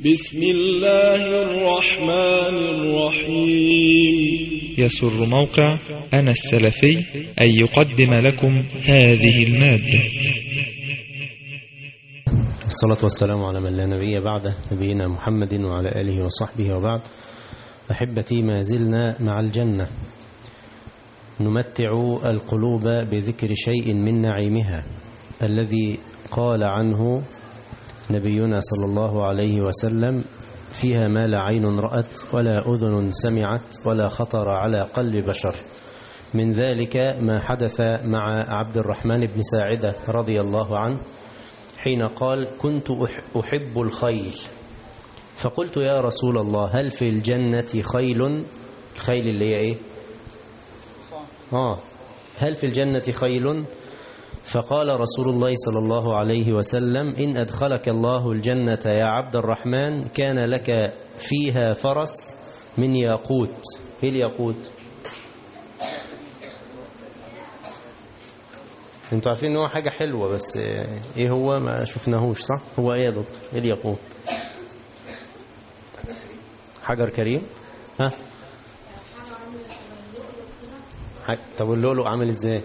بسم الله الرحمن الرحيم يسر موقع أنا السلفي أن يقدم لكم هذه المادة الصلاة والسلام على من لا نبي بعده نبينا محمد وعلى آله وصحبه وبعد أحبتي ما زلنا مع الجنة نمتع القلوب بذكر شيء من نعيمها الذي قال عنه نبينا صلى الله عليه وسلم فيها ما لا عين رأت ولا أذن سمعت ولا خطر على قلب بشر من ذلك ما حدث مع عبد الرحمن بن ساعدة رضي الله عنه حين قال كنت أحب الخيل فقلت يا رسول الله هل في الجنة خيل الخيل اللي هي ايه آه هل في الجنة خيل فقال رسول الله صلى الله عليه وسلم إن أدخلك الله الجنة يا عبد الرحمن كان لك فيها فرس من ياقوت ايه الياقوت انتوا عارفين ان هو حاجة حلوة بس ايه هو ما شفناهوش صح هو ايه يا دكتور ايه الياقوت حجر كريم ها طب اللؤلؤ عامل ازاي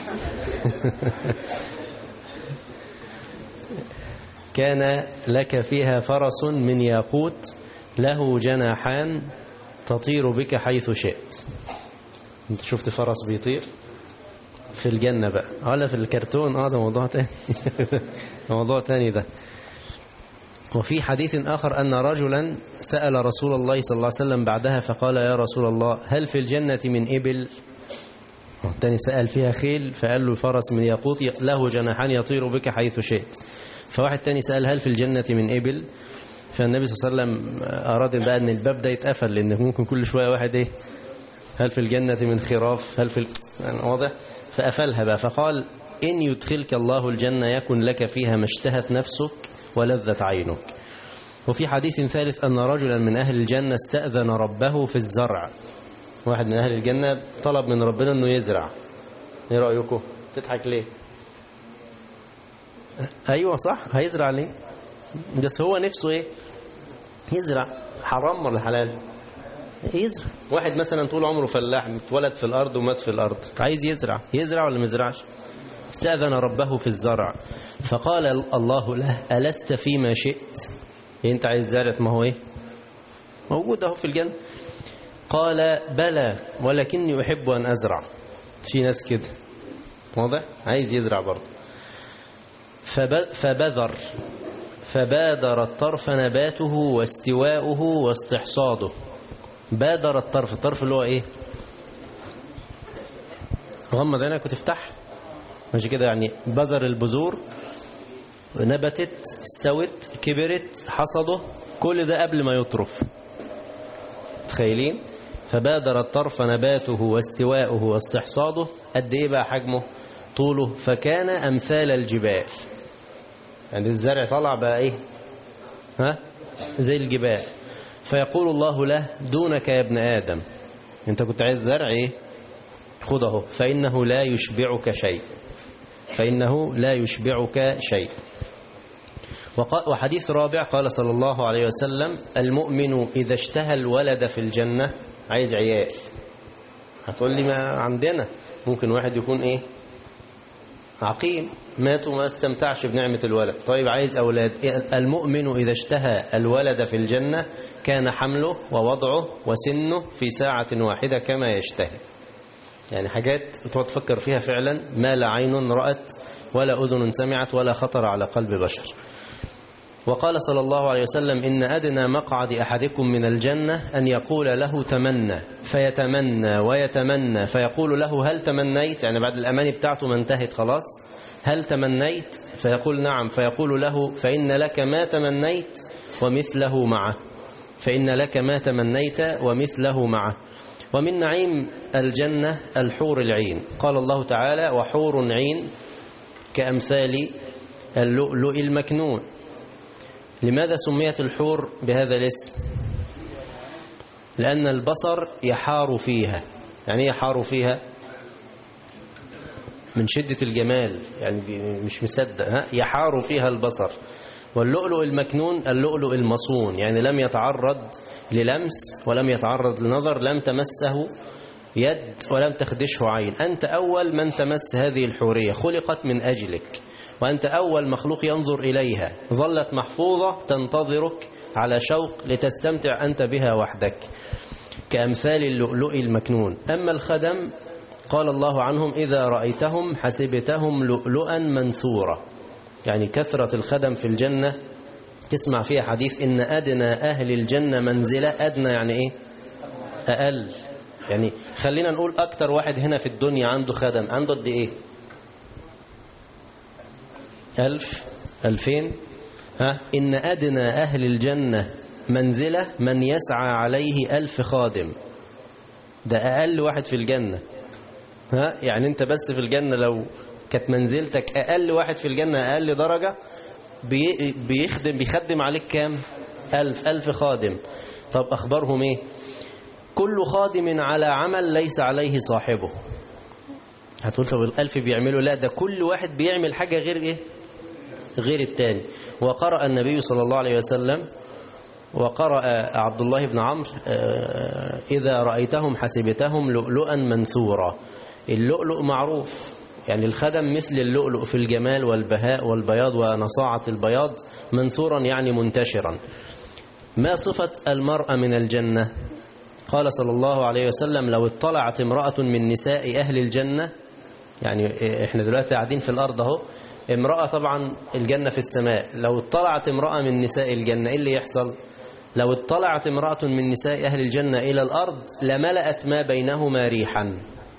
كان لك فيها فرس من ياقوت له جناحان تطير بك حيث شئت انت شفت فرس بيطير في الجنة بقى ولا في الكرتون اه ده موضوع تاني موضوع تاني ده وفي حديث آخر أن رجلا سأل رسول الله صلى الله عليه وسلم بعدها فقال يا رسول الله هل في الجنة من إبل الثاني سأل فيها خيل فقال له فرس من ياقوت له جناحان يطير بك حيث شئت فواحد تاني سأل هل في الجنة من إبل فالنبي صلى الله عليه وسلم أراد بقى أن الباب ده يتقفل لأن ممكن كل شوية واحد إيه هل في الجنة من خراف هل في ال... يعني واضح فأفلها بقى فقال إن يدخلك الله الجنة يكن لك فيها ما اشتهت نفسك ولذت عينك وفي حديث ثالث أن رجلا من أهل الجنة استأذن ربه في الزرع واحد من أهل الجنة طلب من ربنا أنه يزرع ايه رأيكم تضحك ليه أيوة صح هيزرع ليه بس هو نفسه ايه يزرع حرام ولا حلال يزرع واحد مثلا طول عمره فلاح اتولد في الأرض ومات في الأرض عايز يزرع يزرع ولا ما يزرعش استأذن ربه في الزرع فقال الله له ألست فيما شئت إيه انت عايز زرع ما هو ايه موجود اهو في الجنة قال بلى ولكني أحب أن أزرع في ناس كده واضح عايز يزرع برضه فبذر فبادر الطرف نباته واستواؤه واستحصاده بادر الطرف الطرف اللي هو ايه غمض عينك وتفتح ماشي كده يعني بذر البذور نبتت استوت كبرت حصده كل ده قبل ما يطرف متخيلين فبادر الطرف نباته واستواؤه واستحصاده قد ايه بقى حجمه طوله فكان امثال الجبال يعني الزرع طلع بقى ايه ها زي الجبال فيقول الله له دونك يا ابن آدم انت كنت عايز زرع ايه خذه فإنه لا يشبعك شيء فإنه لا يشبعك شيء وحديث رابع قال صلى الله عليه وسلم المؤمن إذا اشتهى الولد في الجنة عايز عيال هتقول لي ما عندنا ممكن واحد يكون ايه عقيم مات وما استمتعش بنعمة الولد طيب عايز أولاد المؤمن إذا اشتهى الولد في الجنة كان حمله ووضعه وسنه في ساعة واحدة كما يشتهي يعني حاجات تقعد تفكر فيها فعلا ما لا عين رأت ولا أذن سمعت ولا خطر على قلب بشر وقال صلى الله عليه وسلم إن أدنى مقعد أحدكم من الجنة أن يقول له تمنى فيتمنى ويتمنى فيقول له هل تمنيت يعني بعد الأماني بتاعته ما انتهت خلاص هل تمنيت فيقول نعم فيقول له فإن لك ما تمنيت ومثله معه فإن لك ما تمنيت ومثله معه ومن نعيم الجنة الحور العين قال الله تعالى وحور عين كأمثال اللؤلؤ المكنون لماذا سميت الحور بهذا الاسم لأن البصر يحار فيها يعني يحار فيها من شدة الجمال يعني مش مصدق ها يحار فيها البصر واللؤلؤ المكنون اللؤلؤ المصون يعني لم يتعرض للمس ولم يتعرض لنظر لم تمسه يد ولم تخدشه عين أنت أول من تمس هذه الحورية خلقت من أجلك وأنت أول مخلوق ينظر إليها ظلت محفوظة تنتظرك على شوق لتستمتع أنت بها وحدك كأمثال اللؤلؤ المكنون أما الخدم قال الله عنهم إذا رأيتهم حسبتهم لؤلؤا منثورا يعني كثرة الخدم في الجنة تسمع فيها حديث إن أدنى أهل الجنة منزلة أدنى يعني إيه أقل يعني خلينا نقول أكتر واحد هنا في الدنيا عنده خدم عنده قد إيه ألف ألفين ها إن أدنى أهل الجنة منزلة من يسعى عليه ألف خادم ده أقل واحد في الجنة ها يعني أنت بس في الجنة لو كانت منزلتك أقل واحد في الجنة أقل درجة بي بيخدم بيخدم عليك كام ألف ألف خادم طب أخبارهم إيه كل خادم على عمل ليس عليه صاحبه هتقول طب الألف بيعملوا لا ده كل واحد بيعمل حاجة غير إيه غير التاني وقرأ النبي صلى الله عليه وسلم وقرأ عبد الله بن عمرو إذا رأيتهم حسبتهم لؤلؤا منثورا اللؤلؤ معروف يعني الخدم مثل اللؤلؤ في الجمال والبهاء والبياض ونصاعة البياض منثورا يعني منتشرا ما صفة المرأة من الجنة قال صلى الله عليه وسلم لو اطلعت امرأة من نساء أهل الجنة يعني احنا دلوقتي قاعدين في الأرض اهو امرأة طبعا الجنة في السماء لو اطلعت امرأة من نساء الجنة ايه اللي يحصل لو اطلعت امرأة من نساء أهل الجنة إلى الأرض لملأت ما بينهما ريحا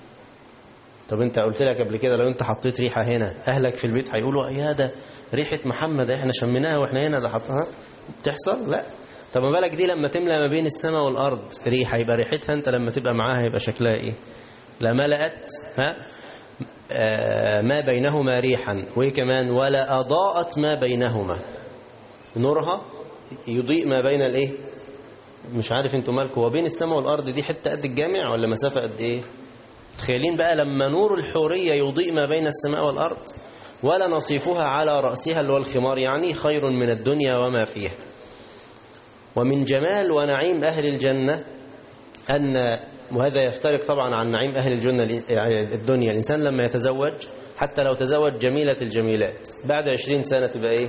طب انت قلت لك قبل كده لو انت حطيت ريحة هنا أهلك في البيت هيقولوا يا ده ريحة محمد احنا شميناها واحنا هنا ده حطها بتحصل لا طب ما بالك دي لما تملى ما بين السماء والأرض ريحة يبقى ريحتها انت لما تبقى معاها يبقى شكلها ايه لملأت ها ما بينهما ريحا وايه كمان ولا أضاءت ما بينهما نورها يضيء ما بين الايه مش عارف انتوا مالكم هو بين السماء والارض دي حته قد الجامع ولا مسافه قد ايه تخيلين بقى لما نور الحوريه يضيء ما بين السماء والارض ولا نصيفها على راسها اللي هو الخمار يعني خير من الدنيا وما فيها ومن جمال ونعيم اهل الجنه ان وهذا يفترق طبعا عن نعيم اهل الجنه الدنيا الانسان لما يتزوج حتى لو تزوج جميله الجميلات بعد عشرين سنه تبقى ايه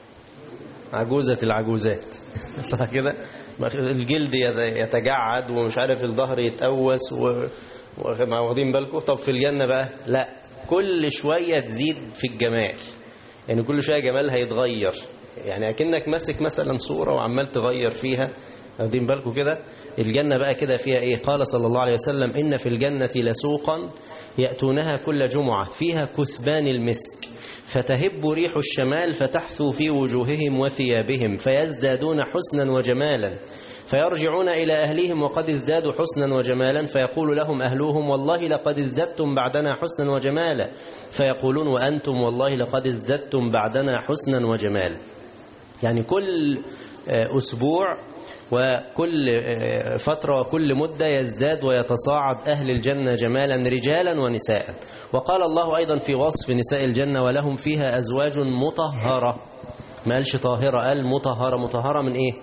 عجوزة العجوزات صح كده الجلد يتجعد ومش عارف الظهر يتقوس و... واخدين بالكم طب في الجنة بقى لا كل شوية تزيد في الجمال يعني كل شوية جمالها يتغير يعني أكنك ماسك مثلا صورة وعمال تغير فيها واخدين بالكم كده الجنة بقى كده فيها ايه قال صلى الله عليه وسلم إن في الجنة لسوقا يأتونها كل جمعة فيها كثبان المسك فتهب ريح الشمال فتحثو في وجوههم وثيابهم فيزدادون حسنا وجمالا فيرجعون إلى أهلهم وقد ازدادوا حسنا وجمالا فيقول لهم أهلوهم والله لقد ازددتم بعدنا حسنا وجمالا فيقولون وأنتم والله لقد ازددتم بعدنا حسنا وجمالا يعني كل أسبوع وكل فترة وكل مدة يزداد ويتصاعد أهل الجنة جمالا رجالا ونساء وقال الله أيضا في وصف نساء الجنة ولهم فيها أزواج مطهرة ما قالش طاهرة قال مطهرة مطهرة من إيه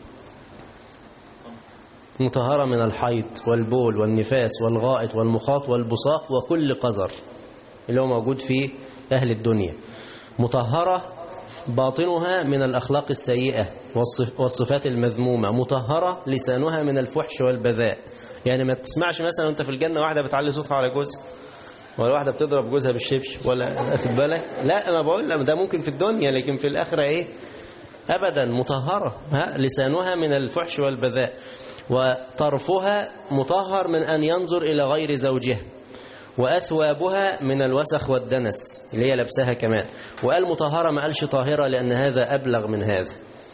مطهرة من الحيض والبول والنفاس والغائط والمخاط والبصاق وكل قذر اللي هو موجود في أهل الدنيا مطهرة باطنها من الأخلاق السيئة والصفات المذمومة مطهرة لسانها من الفحش والبذاء يعني ما تسمعش مثلا وانت في الجنة واحدة بتعلي صوتها على جوزها ولا واحدة بتضرب جوزها بالشبش ولا أخد بالك لا ما بقول لا ده ممكن في الدنيا لكن في الآخرة إيه أبدا مطهرة ها لسانها من الفحش والبذاء وطرفها مطهر من أن ينظر إلى غير زوجها وأثوابها من الوسخ والدنس اللي هي لبسها كمان وقال مطهرة ما قالش طاهرة لأن هذا أبلغ من هذا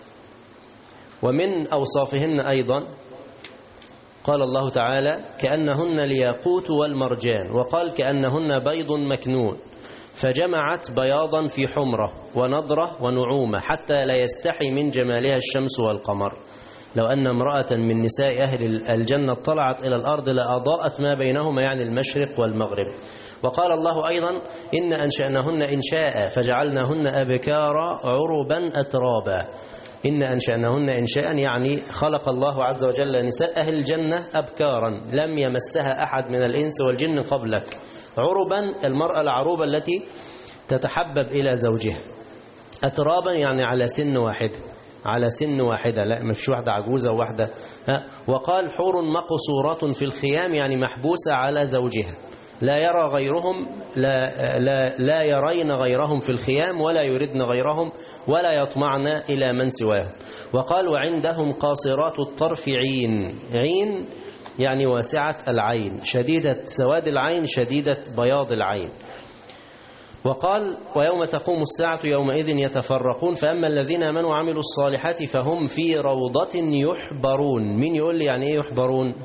ومن أوصافهن أيضا قال الله تعالى كأنهن الياقوت والمرجان وقال كأنهن بيض مكنون فجمعت بياضا في حمرة ونضرة ونعومة حتى لا يستحي من جمالها الشمس والقمر لو أن امرأة من نساء أهل الجنة اطلعت إلى الأرض لأضاءت ما بينهما يعني المشرق والمغرب وقال الله أيضا إن أنشأناهن إنشاء فجعلناهن أبكارا عربا أترابا إن أنشأناهن إنشاء يعني خلق الله عز وجل نساء أهل الجنة أبكارا لم يمسها أحد من الإنس والجن قبلك عربا المرأة العروبة التي تتحبب إلى زوجها أترابا يعني على سن واحدة على سن واحدة لا مش واحدة عجوزة وواحدة ها وقال حور مقصورات في الخيام يعني محبوسة على زوجها لا يرى غيرهم لا, لا, لا يرين غيرهم في الخيام ولا يردن غيرهم ولا يطمعن إلى من سواهم وقال وعندهم قاصرات الطرف عين عين يعني واسعة العين شديدة سواد العين شديدة بياض العين وقال ويوم تقوم الساعة يومئذ يتفرقون فأما الذين آمنوا وعملوا الصالحات فهم في روضة يحبرون مين يقول لي يعني ايه يحبرون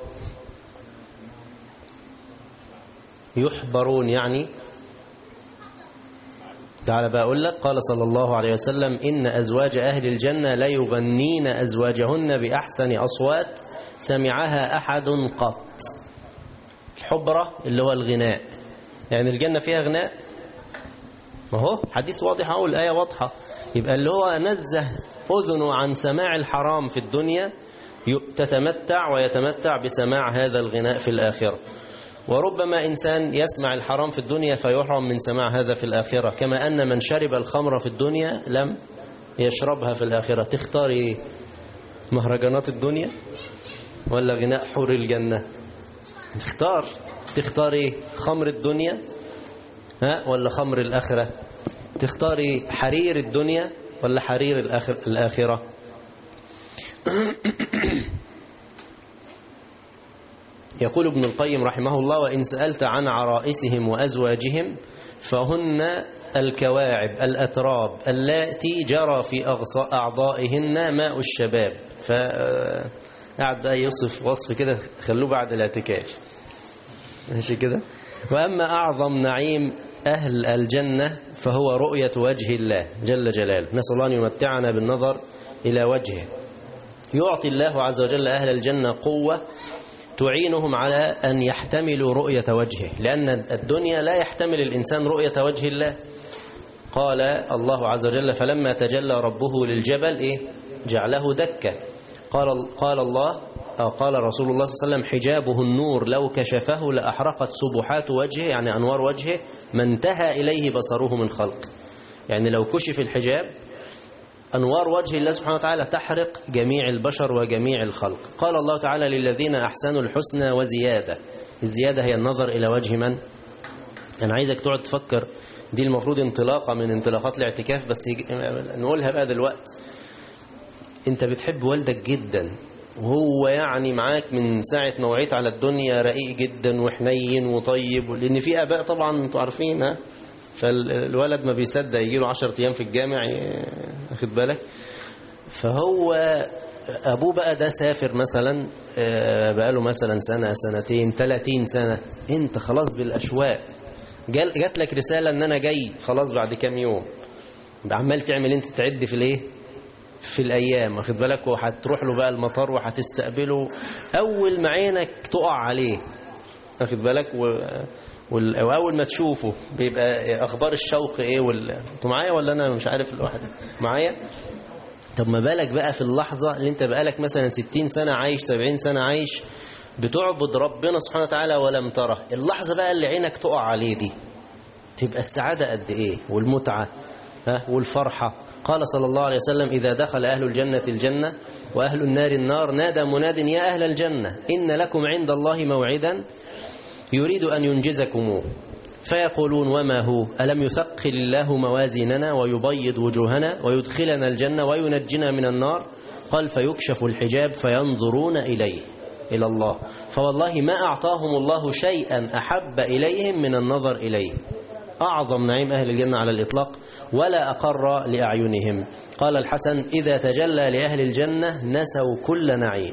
يحبرون يعني تعالى بقى أقول لك قال صلى الله عليه وسلم إن أزواج أهل الجنة لا يغنين أزواجهن بأحسن أصوات سمعها أحد قط الحبرة اللي هو الغناء يعني الجنة فيها غناء ما هو حديث واضح أو الآية واضحة يبقى اللي هو نزه أذنه عن سماع الحرام في الدنيا تتمتع ويتمتع بسماع هذا الغناء في الآخرة وربما إنسان يسمع الحرام في الدنيا فيحرم من سماع هذا في الآخرة كما أن من شرب الخمر في الدنيا لم يشربها في الآخرة تختار إيه مهرجانات الدنيا ولا غناء حور الجنة تختار تختار إيه خمر الدنيا ها ولا خمر الآخرة تختار إيه حرير الدنيا ولا حرير الآخر الآخرة يقول ابن القيم رحمه الله وإن سألت عن عرائسهم وأزواجهم فهن الكواعب الأتراب اللاتي جرى في أعضائهن ماء الشباب فقعد بقى يوصف وصف كده خلوه بعد الاعتكاف ماشي كده وأما أعظم نعيم أهل الجنة فهو رؤية وجه الله جل جلاله نسأل الله أن يمتعنا بالنظر إلى وجهه يعطي الله عز وجل أهل الجنة قوة تعينهم على أن يحتملوا رؤية وجهه لأن الدنيا لا يحتمل الإنسان رؤية وجه الله قال الله عز وجل فلما تجلى ربه للجبل إيه؟ جعله دكة قال, قال الله أو قال رسول الله صلى الله عليه وسلم حجابه النور لو كشفه لأحرقت سبحات وجهه يعني أنوار وجهه ما انتهى إليه بصره من خلق يعني لو كشف الحجاب أنوار وجه الله سبحانه وتعالى تحرق جميع البشر وجميع الخلق قال الله تعالى للذين أحسنوا الحسنى وزيادة الزيادة هي النظر إلى وجه من أنا عايزك تقعد تفكر دي المفروض انطلاقة من انطلاقات الاعتكاف بس نقولها بقى دلوقتي انت بتحب والدك جدا وهو يعني معاك من ساعة ما وعيت على الدنيا رقيق جدا وحنين وطيب لأن في آباء طبعا انتوا عارفين ها فالولد ما بيصدق يجي له 10 ايام في الجامع واخد بالك فهو ابوه بقى ده سافر مثلا بقى له مثلا سنه سنتين 30 سنه انت خلاص بالاشواق جات لك رساله ان انا جاي خلاص بعد كام يوم عمال تعمل انت تعد في الايه في الايام واخد بالك وهتروح له بقى المطار وهتستقبله اول ما عينك تقع عليه واخد بالك و... واول ما تشوفه بيبقى اخبار الشوق ايه وال... انتوا معايا ولا انا مش عارف الواحد معايا طب ما بالك بقى في اللحظه اللي انت بقالك مثلا 60 سنه عايش 70 سنه عايش بتعبد ربنا سبحانه وتعالى ولم تره اللحظه بقى اللي عينك تقع عليه دي تبقى السعاده قد ايه والمتعه ها والفرحه قال صلى الله عليه وسلم اذا دخل اهل الجنه الجنه واهل النار النار نادى مناد يا اهل الجنه ان لكم عند الله موعدا يريد أن ينجزكم فيقولون وما هو ألم يثقل الله موازيننا ويبيض وجوهنا ويدخلنا الجنة وينجنا من النار قال فيكشف الحجاب فينظرون إليه إلى الله فوالله ما أعطاهم الله شيئا أحب إليهم من النظر إليه أعظم نعيم أهل الجنة على الإطلاق ولا أقر لأعينهم قال الحسن إذا تجلى لأهل الجنة نسوا كل نعيم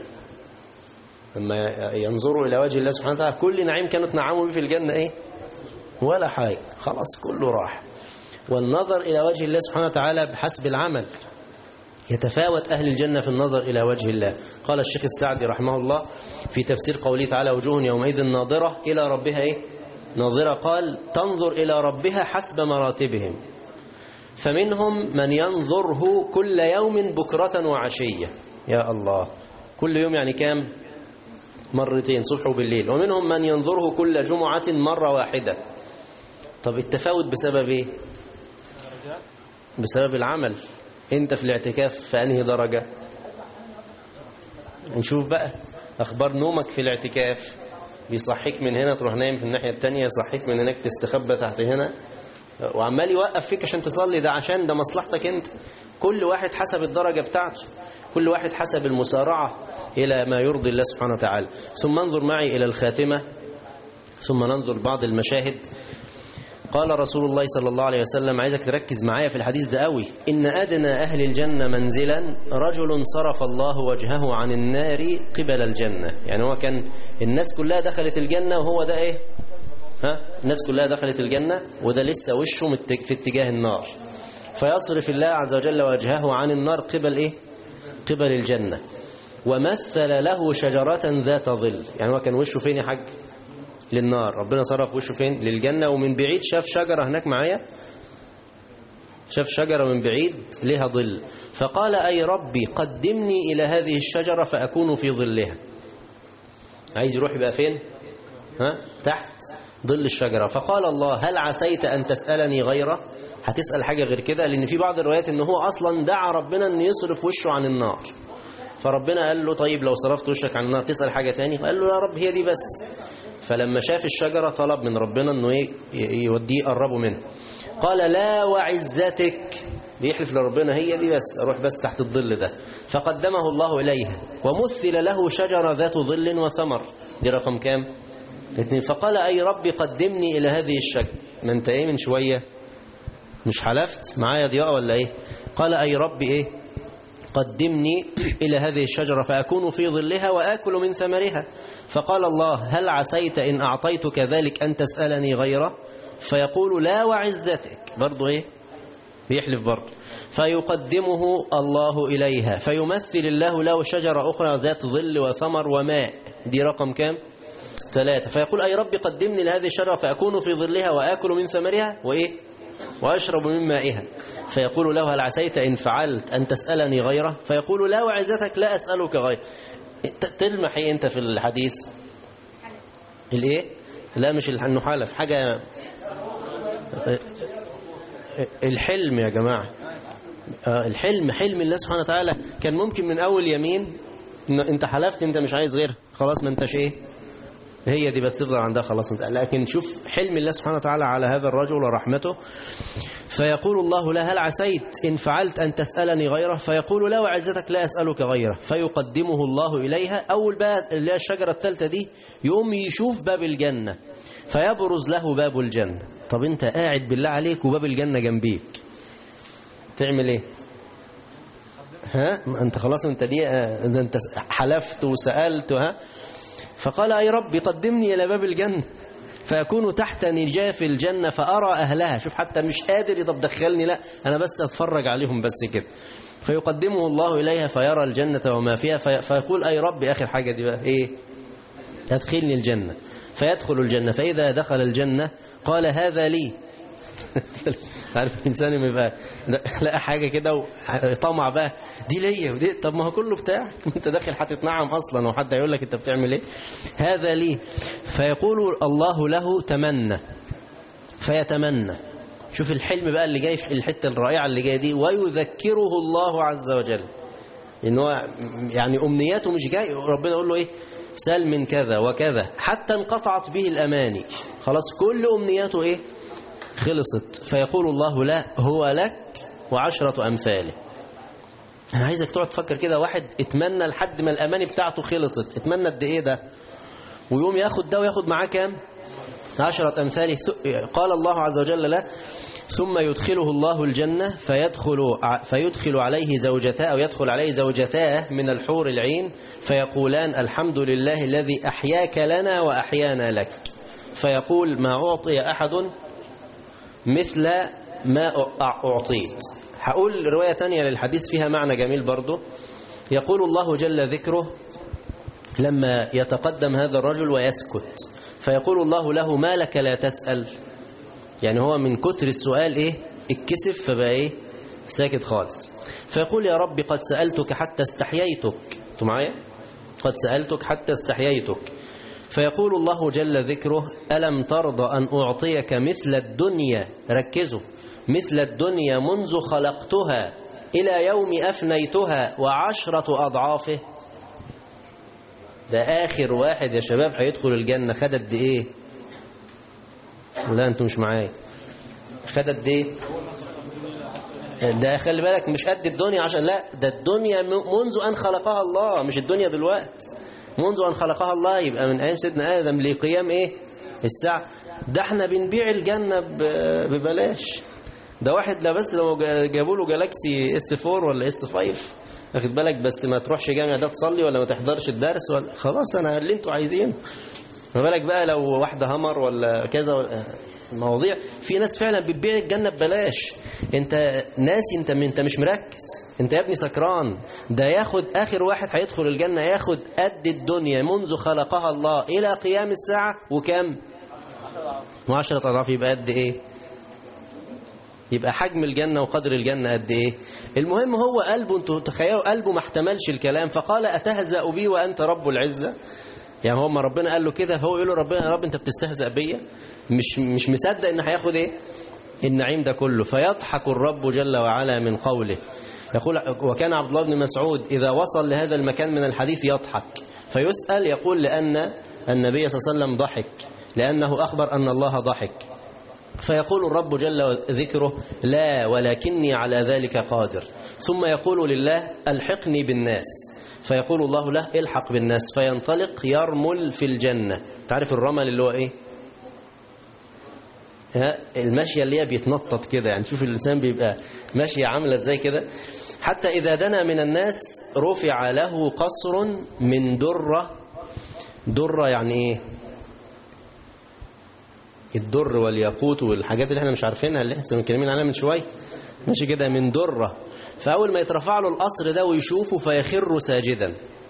لما ينظروا إلى وجه الله سبحانه وتعالى كل نعيم كانت نعموا به في الجنة إيه ولا حاجة خلاص كله راح والنظر إلى وجه الله سبحانه وتعالى بحسب العمل يتفاوت أهل الجنة في النظر إلى وجه الله قال الشيخ السعدي رحمه الله في تفسير قوله تعالى وجوه يومئذ ناظرة إلى ربها إيه؟ ناظرة قال تنظر إلى ربها حسب مراتبهم فمنهم من ينظره كل يوم بكرة وعشية يا الله كل يوم يعني كام مرتين صبح وبالليل ومنهم من ينظره كل جمعة مرة واحدة طب التفاوت بسبب ايه بسبب العمل انت في الاعتكاف في انهي درجة نشوف بقى اخبار نومك في الاعتكاف بيصحيك من هنا تروح نايم في الناحية التانية يصحيك من هناك تستخبى تحت هنا وعمال يوقف فيك عشان تصلي ده عشان ده مصلحتك انت كل واحد حسب الدرجة بتاعته كل واحد حسب المسارعة إلى ما يرضي الله سبحانه وتعالى ثم انظر معي إلى الخاتمة ثم ننظر بعض المشاهد قال رسول الله صلى الله عليه وسلم عايزك تركز معايا في الحديث ده قوي إن أدنى أهل الجنة منزلا رجل صرف الله وجهه عن النار قبل الجنة يعني هو كان الناس كلها دخلت الجنة وهو ده إيه ها الناس كلها دخلت الجنة وده لسه وشه في اتجاه النار فيصرف الله عز وجل وجهه عن النار قبل إيه قبل الجنة ومثل له شجرة ذات ظل يعني هو كان وشه فين يا حاج للنار ربنا صرف وشه فين للجنة ومن بعيد شاف شجرة هناك معايا شاف شجرة من بعيد لها ظل فقال أي ربي قدمني إلى هذه الشجرة فأكون في ظلها عايز يروح يبقى فين ها تحت ظل الشجرة فقال الله هل عسيت أن تسألني غيره هتسأل حاجة غير كده لأن في بعض الروايات أنه هو أصلا دعا ربنا أن يصرف وشه عن النار فربنا قال له طيب لو صرفت وشك عن النار تسأل حاجة تاني قال له يا رب هي دي بس فلما شاف الشجرة طلب من ربنا أنه إيه يوديه يقربه منه قال لا وعزتك بيحلف لربنا هي دي بس أروح بس تحت الظل ده فقدمه الله إليها ومثل له شجرة ذات ظل وثمر دي رقم كام اثنين فقال أي ربي قدمني إلى هذه الشجرة ما انت ايه من شوية مش حلفت معايا ضياء ولا ايه قال أي ربي ايه قدمني إلى هذه الشجرة فأكون في ظلها وآكل من ثمرها فقال الله هل عسيت إن أعطيتك ذلك أن تسألني غيره فيقول لا وعزتك برضو إيه بيحلف برضو فيقدمه الله إليها فيمثل الله له شجرة أخرى ذات ظل وثمر وماء دي رقم كام ثلاثة فيقول أي رب قدمني لهذه الشجرة فأكون في ظلها وآكل من ثمرها وإيه وأشرب من مائها فيقول له هل عسيت إن فعلت أن تسألني غيره فيقول لا وعزتك لا أسألك غيره تلمح إيه أنت في الحديث الإيه لا مش انه حلف حاجة الحلم يا جماعة الحلم حلم الله سبحانه وتعالى كان ممكن من أول يمين إن أنت حلفت أنت مش عايز غير خلاص ما أنتش إيه هي دي بس تفضل عندها خلاص انت لكن شوف حلم الله سبحانه وتعالى على هذا الرجل ورحمته فيقول الله لا هل عسيت إن فعلت أن تسألني غيره فيقول لا وعزتك لا أسألك غيره فيقدمه الله إليها أول بقى اللي هي الشجرة الثالثة دي يقوم يشوف باب الجنة فيبرز له باب الجنة طب انت قاعد بالله عليك وباب الجنة جنبيك تعمل ايه ها انت خلاص انت دي انت حلفت وسألت ها فقال أي رب قدمني إلى باب الجنة فأكون تحت نجاف الجنة فأرى أهلها شوف حتى مش قادر طب دخلني لا أنا بس أتفرج عليهم بس كده فيقدمه الله إليها فيرى الجنة وما فيها في فيقول أي رب آخر حاجة دي بقى إيه أدخلني الجنة فيدخل الجنة فإذا دخل الجنة قال هذا لي عارف الإنسان لما يبقى لقى حاجة كده وطمع بقى دي ليا ودي طب ما هو كله بتاعك انت داخل هتتنعم أصلا وحد هيقول لك انت بتعمل ايه هذا لي فيقول الله له تمنى فيتمنى شوف الحلم بقى اللي جاي في الحتة الرائعة اللي جاية دي ويذكره الله عز وجل ان هو يعني أمنياته مش جاي ربنا يقول له ايه سل من كذا وكذا حتى انقطعت به الأماني خلاص كل أمنياته ايه خلصت فيقول الله لا هو لك وعشرة أمثاله أنا عايزك تقعد تفكر كده واحد اتمنى لحد ما الأماني بتاعته خلصت اتمنى قد إيه ده ويقوم ياخد ده وياخد معاه كام عشرة أمثاله قال الله عز وجل له ثم يدخله الله الجنة فيدخل, فيدخل عليه زوجتاه أو يدخل عليه زوجتاه من الحور العين فيقولان الحمد لله الذي أحياك لنا وأحيانا لك فيقول ما أعطي أحد مثل ما أعطيت هقول رواية تانية للحديث فيها معنى جميل برضه يقول الله جل ذكره لما يتقدم هذا الرجل ويسكت فيقول الله له ما لك لا تسأل يعني هو من كتر السؤال ايه اتكسف فبقى ايه ساكت خالص فيقول يا رب قد سألتك حتى استحييتك انتوا معايا قد سألتك حتى استحييتك فيقول الله جل ذكره ألم ترضى أن أعطيك مثل الدنيا ركزوا مثل الدنيا منذ خلقتها إلى يوم أفنيتها وعشرة أضعافه ده آخر واحد يا شباب هيدخل الجنة خد قد إيه لا أنتم مش معايا خد قد إيه ده خلي بالك مش قد الدنيا عشان لا ده الدنيا منذ أن خلقها الله مش الدنيا دلوقتي منذ أن خلقها الله يبقى من أيام سيدنا آدم لقيام إيه الساعة ده احنا بنبيع الجنة ببلاش ده واحد لا بس لو جابوا له جالاكسي اس 4 ولا اس 5 واخد بالك بس ما تروحش جامع ده تصلي ولا ما تحضرش الدرس ولا خلاص انا اللي انتوا عايزينه ما بالك بقى لو واحده همر ولا كذا ولا مواضيع في ناس فعلا بتبيع الجنه ببلاش انت ناسي انت انت مش مركز انت يا ابني سكران ده ياخد اخر واحد هيدخل الجنه ياخد قد الدنيا منذ خلقها الله الى قيام الساعه وكم وعشرة اضعاف يبقى قد ايه يبقى حجم الجنة وقدر الجنة قد ايه المهم هو قلبه انتوا تخيلوا قلبه ما احتملش الكلام فقال أتهزأ بي وأنت رب العزة يعني هو ما ربنا قال له كده فهو يقول له ربنا يا رب انت بتستهزأ بيا مش مش مصدق ان هياخد ايه النعيم ده كله فيضحك الرب جل وعلا من قوله يقول وكان عبد الله بن مسعود إذا وصل لهذا المكان من الحديث يضحك فيسأل يقول لأن النبي صلى الله عليه وسلم ضحك لأنه أخبر أن الله ضحك فيقول الرب جل ذكره لا ولكني على ذلك قادر ثم يقول لله الحقني بالناس فيقول الله له الحق بالناس فينطلق يرمل في الجنة تعرف الرمل اللي هو ايه ها المشية اللي هي بيتنطط كده يعني شوف الإنسان بيبقى ماشية عاملة ازاي كده حتى إذا دنا من الناس رفع له قصر من درة درة يعني ايه الدر والياقوت والحاجات اللي احنا مش عارفينها اللي احنا متكلمين عنها من شويه ماشي كده من دره فاول ما يترفع له القصر ده ويشوفه فيخر ساجدا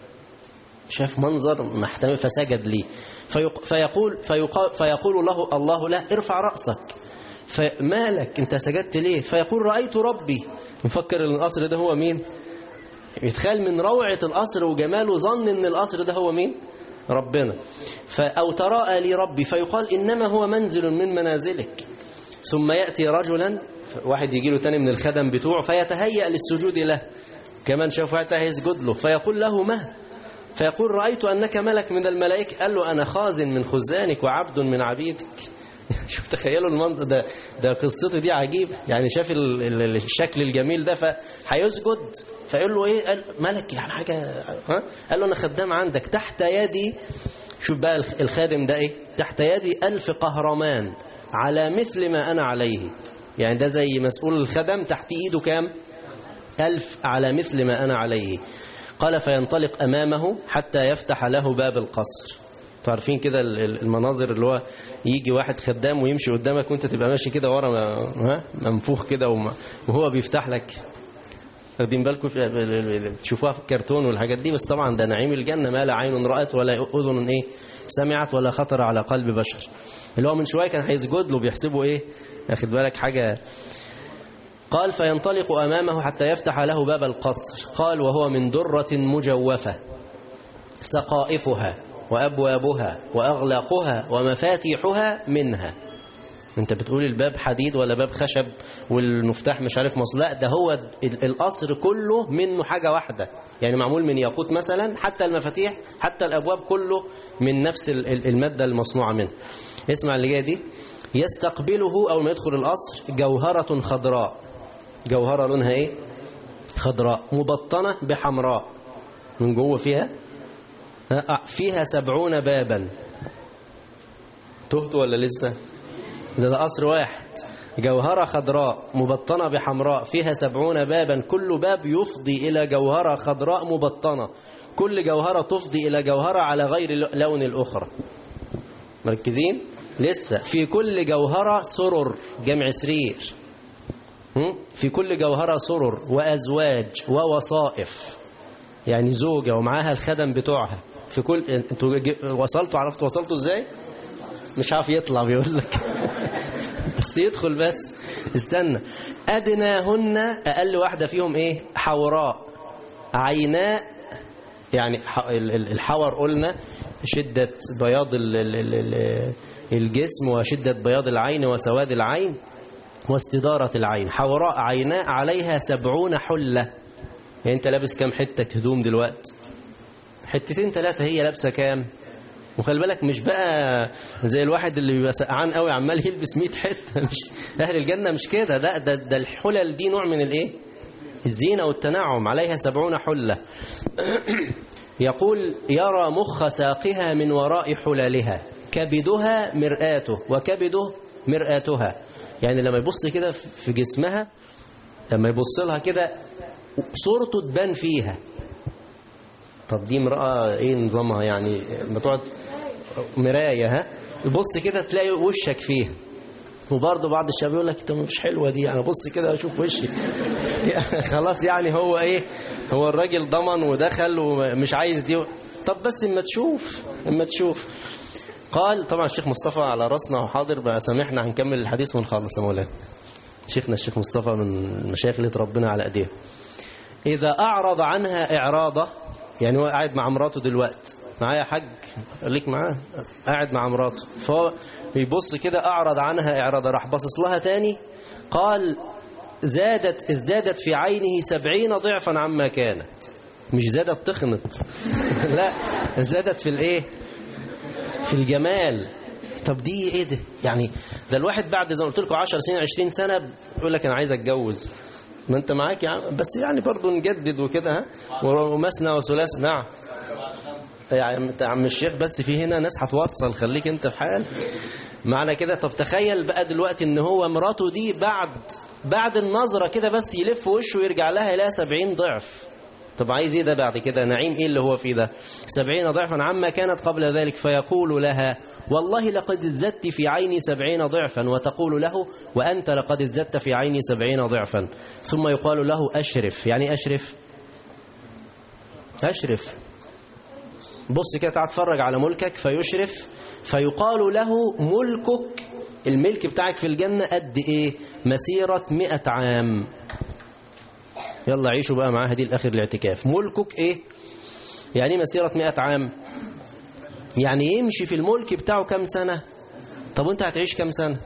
شاف منظر محتمل فسجد ليه فيقول فيقول, فيقول له الله له ارفع راسك فمالك انت سجدت ليه فيقول رايت ربي مفكر ان القصر ده هو مين يتخيل من روعه القصر وجماله ظن ان القصر ده هو مين ربنا أو تراءى لي ربي فيقال إنما هو منزل من منازلك ثم يأتي رجلا واحد يجي له تاني من الخدم بتوعه فيتهيأ للسجود له كمان شاف واحد هيسجد له فيقول له ما فيقول رأيت أنك ملك من الملائكة قال له أنا خازن من خزانك وعبد من عبيدك شوف تخيلوا المنظر ده ده قصته دي عجيبه يعني شاف الشكل الجميل ده فهيسجد فيقول له ايه قال ملك يعني حاجه ها قال له انا خدام عندك تحت يدي شوف بقى الخادم ده ايه تحت يدي ألف قهرمان على مثل ما انا عليه يعني ده زي مسؤول الخدم تحت ايده كام ألف على مثل ما انا عليه قال فينطلق امامه حتى يفتح له باب القصر عارفين كده المناظر اللي هو يجي واحد خدام ويمشي قدامك وانت تبقى ماشي كده ورا ها منفوخ كده وهو بيفتح لك واخدين بالكم تشوفوها في الكرتون والحاجات دي بس طبعا ده نعيم الجنه ما لا عين رأت ولا اذن ايه سمعت ولا خطر على قلب بشر اللي هو من شويه كان هيسجد له بيحسبه ايه ياخد بالك حاجه قال فينطلق امامه حتى يفتح له باب القصر قال وهو من دره مجوفه سقائفها وأبوابها وأغلاقها ومفاتيحها منها انت بتقول الباب حديد ولا باب خشب والمفتاح مش عارف مصر لا ده هو القصر كله منه حاجة واحدة يعني معمول من ياقوت مثلا حتى المفاتيح حتى الأبواب كله من نفس المادة المصنوعة منه اسمع اللي جايه دي يستقبله أول ما يدخل القصر جوهرة خضراء جوهرة لونها ايه خضراء مبطنة بحمراء من جوه فيها فيها سبعون بابا تهت ولا لسه ده, ده قصر واحد جوهرة خضراء مبطنة بحمراء فيها سبعون بابا كل باب يفضي إلى جوهرة خضراء مبطنة كل جوهرة تفضي إلى جوهرة على غير لون الأخرى مركزين لسه في كل جوهرة سرر جمع سرير في كل جوهرة سرر وأزواج ووصائف يعني زوجة ومعاها الخدم بتوعها في كل انتوا ج- وصلتوا عرفت وصلتوا ازاي مش عارف يطلع بيقول لك بس يدخل بس استنى أدناهن أقل واحدة فيهم إيه حوراء عيناء يعني ح- ال- ال- الحور قلنا شدة بياض ال- ال- ال- ال- الجسم وشدة بياض العين وسواد العين واستدارة العين حوراء عيناء عليها سبعون حلة يعني انت لابس كام حتة هدوم دلوقتي حتتين ثلاثة هي لابسة كام وخلي بالك مش بقى زي الواحد اللي بيبقى سقعان قوي عمال يلبس 100 حته مش اهل الجنه مش كده ده ده, ده الحلل دي نوع من الايه الزينه والتنعم عليها سبعون حله يقول يرى مخ ساقها من وراء حلالها كبدها مرآته وكبده مرآتها يعني لما يبص كده في جسمها لما يبص لها كده صورته تبان فيها طب دي امرأة ايه نظامها يعني لما تقعد مراية ها يبص كده تلاقي وشك فيها وبرضه بعض الشباب يقول لك طب مش حلوه دي انا بص كده اشوف وشي خلاص يعني هو ايه هو الراجل ضمن ودخل ومش عايز دي طب بس اما تشوف اما تشوف قال طبعا الشيخ مصطفى على راسنا وحاضر بقى سامحنا هنكمل الحديث ونخلص يا مولانا شيخنا الشيخ مصطفى من المشايخ اللي ربنا على ايديه اذا اعرض عنها اعراضه يعني هو قاعد مع مراته دلوقتي معايا حاج خليك معاه قاعد مع مراته فهو بيبص كده اعرض عنها اعراضه راح باصص لها تاني قال زادت ازدادت في عينه سبعين ضعفا عما كانت مش زادت تخنت لا زادت في الايه في الجمال طب دي ايه ده يعني ده الواحد بعد زي ما قلت لكم 10 سنين 20 سنه يقول لك انا عايز اتجوز ما انت معاك يا عم بس يعني برضه نجدد وكده ها ومثنى وثلاث نعم يا عم يا عم الشيخ بس في هنا ناس هتوصل خليك انت في حال معنى كده طب تخيل بقى دلوقتي ان هو مراته دي بعد بعد النظرة كده بس يلف وشه ويرجع لها يلاقي 70 ضعف طب عايز ايه ده بعد كده نعيم ايه اللي هو فيه ده 70 ضعفا عما كانت قبل ذلك فيقول لها والله لقد ازددت في عيني سبعين ضعفا وتقول له وأنت لقد ازددت في عيني سبعين ضعفا ثم يقال له أشرف يعني أشرف أشرف بص كده تعال اتفرج على ملكك فيشرف فيقال له ملكك الملك بتاعك في الجنة قد ايه مسيرة مئة عام يلا عيشوا بقى معاها دي الآخر الاعتكاف ملكك ايه يعني مسيرة مئة عام يعني يمشي في الملك بتاعه كم سنة طب وانت هتعيش كم سنة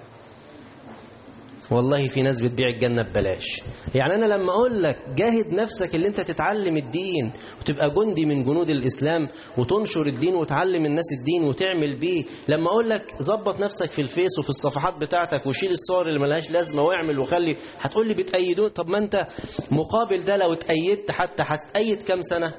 والله في ناس بتبيع الجنة ببلاش يعني أنا لما أقول لك جاهد نفسك اللي أنت تتعلم الدين وتبقى جندي من جنود الإسلام وتنشر الدين وتعلم الناس الدين وتعمل بيه لما أقول لك ظبط نفسك في الفيس وفي الصفحات بتاعتك وشيل الصور اللي ملهاش لازمة واعمل وخلي هتقول لي بتأيدون طب ما أنت مقابل ده لو اتأيدت حتى هتأيد كم سنة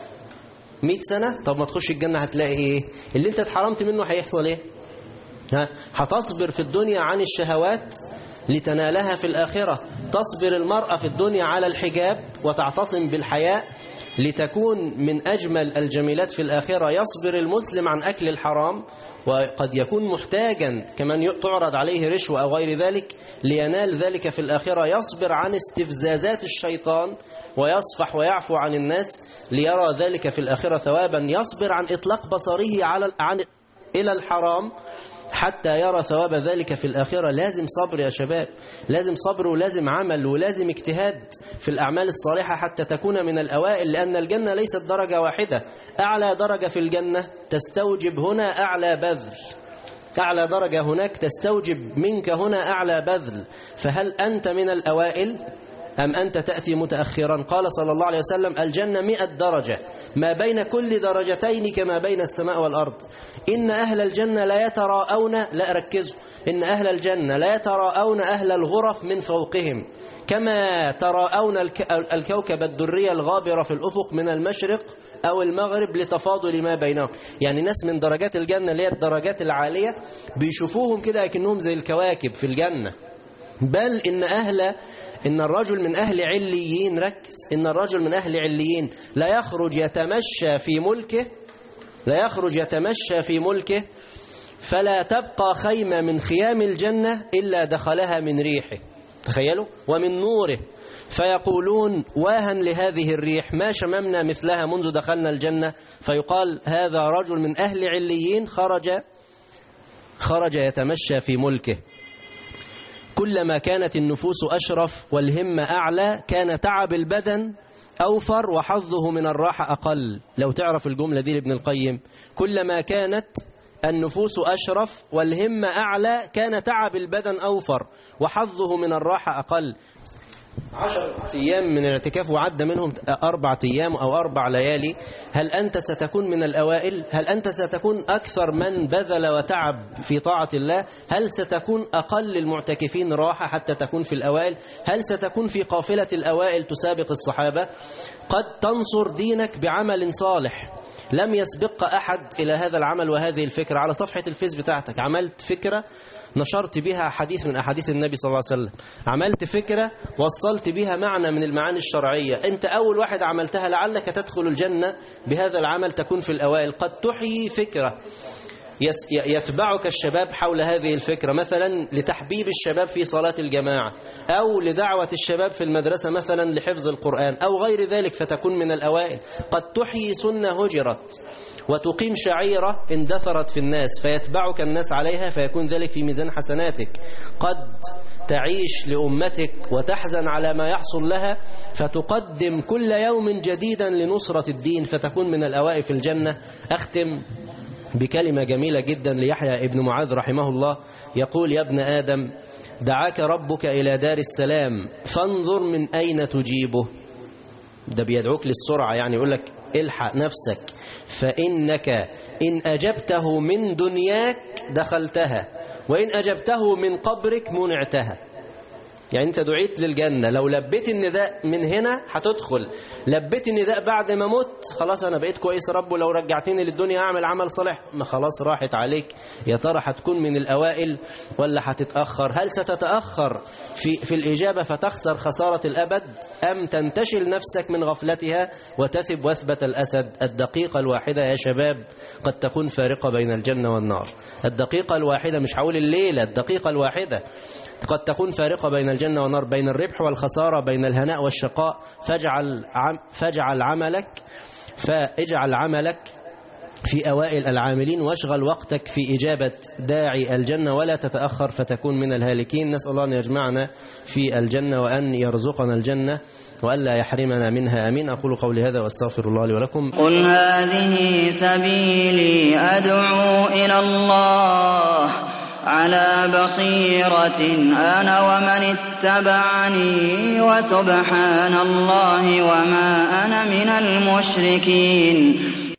100 سنة طب ما تخش الجنة هتلاقي ايه اللي انت اتحرمت منه هيحصل ايه ها هتصبر في الدنيا عن الشهوات لتنالها في الآخرة تصبر المرأة في الدنيا على الحجاب وتعتصم بالحياء لتكون من أجمل الجميلات في الآخرة يصبر المسلم عن أكل الحرام وقد يكون محتاجا كمن تعرض عليه رشوة أو غير ذلك لينال ذلك في الآخرة يصبر عن استفزازات الشيطان ويصفح ويعفو عن الناس ليرى ذلك في الآخرة ثوابا يصبر عن إطلاق بصره على عن إلى الحرام حتى يرى ثواب ذلك في الآخرة لازم صبر يا شباب لازم صبر ولازم عمل ولازم اجتهاد في الأعمال الصالحة حتى تكون من الأوائل لأن الجنة ليست درجة واحدة أعلى درجة في الجنة تستوجب هنا أعلى بذل أعلى درجة هناك تستوجب منك هنا أعلى بذل فهل أنت من الأوائل أم أنت تأتي متأخرا قال صلى الله عليه وسلم الجنة مئة درجة ما بين كل درجتين كما بين السماء والأرض إن أهل الجنة لا يتراءون لا ركزوا إن أهل الجنة لا يتراءون أهل الغرف من فوقهم كما تراءون الكوكب الدري الغابر في الأفق من المشرق أو المغرب لتفاضل ما بينهم يعني ناس من درجات الجنة اللي هي الدرجات العالية بيشوفوهم كده لكنهم زي الكواكب في الجنة بل إن أهل إن الرجل من أهل عليين ركز إن الرجل من أهل عليين لا يخرج يتمشى في ملكه لا يخرج يتمشى في ملكه فلا تبقى خيمة من خيام الجنة إلا دخلها من ريحه تخيلوا ومن نوره فيقولون واها لهذه الريح ما شممنا مثلها منذ دخلنا الجنة فيقال هذا رجل من أهل عليين خرج خرج يتمشى في ملكه كلما كانت النفوس أشرف والهمة أعلى كان تعب البدن أوفر وحظه من الراحة أقل لو تعرف الجملة دي لابن القيم كلما كانت النفوس أشرف والهمة أعلى كان تعب البدن أوفر وحظه من الراحة أقل عشر أيام من الاعتكاف وعد منهم أربع أيام أو أربع ليالي هل أنت ستكون من الأوائل هل أنت ستكون أكثر من بذل وتعب في طاعة الله هل ستكون أقل المعتكفين راحة حتى تكون في الأوائل هل ستكون في قافلة الأوائل تسابق الصحابة قد تنصر دينك بعمل صالح لم يسبق أحد إلى هذا العمل وهذه الفكرة على صفحة الفيس بتاعتك عملت فكرة نشرت بها حديث من أحاديث النبي صلى الله عليه وسلم عملت فكرة وصلت بها معنى من المعاني الشرعية أنت أول واحد عملتها لعلك تدخل الجنة بهذا العمل تكون في الأوائل قد تحيي فكرة يتبعك الشباب حول هذه الفكرة مثلا لتحبيب الشباب في صلاة الجماعة أو لدعوة الشباب في المدرسة مثلا لحفظ القرآن أو غير ذلك فتكون من الأوائل قد تحيي سنة هجرت وتقيم شعيرة اندثرت في الناس فيتبعك الناس عليها فيكون ذلك في ميزان حسناتك قد تعيش لأمتك وتحزن على ما يحصل لها فتقدم كل يوم جديدا لنصرة الدين فتكون من الأوائل في الجنة أختم بكلمة جميلة جدا ليحيى ابن معاذ رحمه الله يقول يا ابن آدم دعاك ربك إلى دار السلام فانظر من أين تجيبه ده بيدعوك للسرعة يعني يقول لك الحق نفسك فإنك إن أجبته من دنياك دخلتها وإن أجبته من قبرك منعتها يعني أنت دعيت للجنة لو لبيت النداء من هنا هتدخل لبيت النداء بعد ما مت خلاص أنا بقيت كويس رب ولو رجعتني للدنيا أعمل عمل صالح ما خلاص راحت عليك يا ترى هتكون من الأوائل ولا هتتأخر هل ستتأخر في, في الإجابة فتخسر خسارة الأبد أم تنتشل نفسك من غفلتها وتثب وثبة الأسد الدقيقة الواحدة يا شباب قد تكون فارقة بين الجنة والنار الدقيقة الواحدة مش هقول الليلة الدقيقة الواحدة قد تكون فارقة بين الجنة والنار بين الربح والخسارة بين الهناء والشقاء فاجعل, عم فاجعل عملك فاجعل عملك في أوائل العاملين واشغل وقتك في إجابة داعي الجنة ولا تتأخر فتكون من الهالكين نسأل الله أن يجمعنا في الجنة وأن يرزقنا الجنة وألا يحرمنا منها أمين أقول قولي هذا وأستغفر الله لي ولكم قل هذه سبيلي أدعو إلى الله على بصيرة أنا ومن اتبعني وسبحان الله وما أنا من المشركين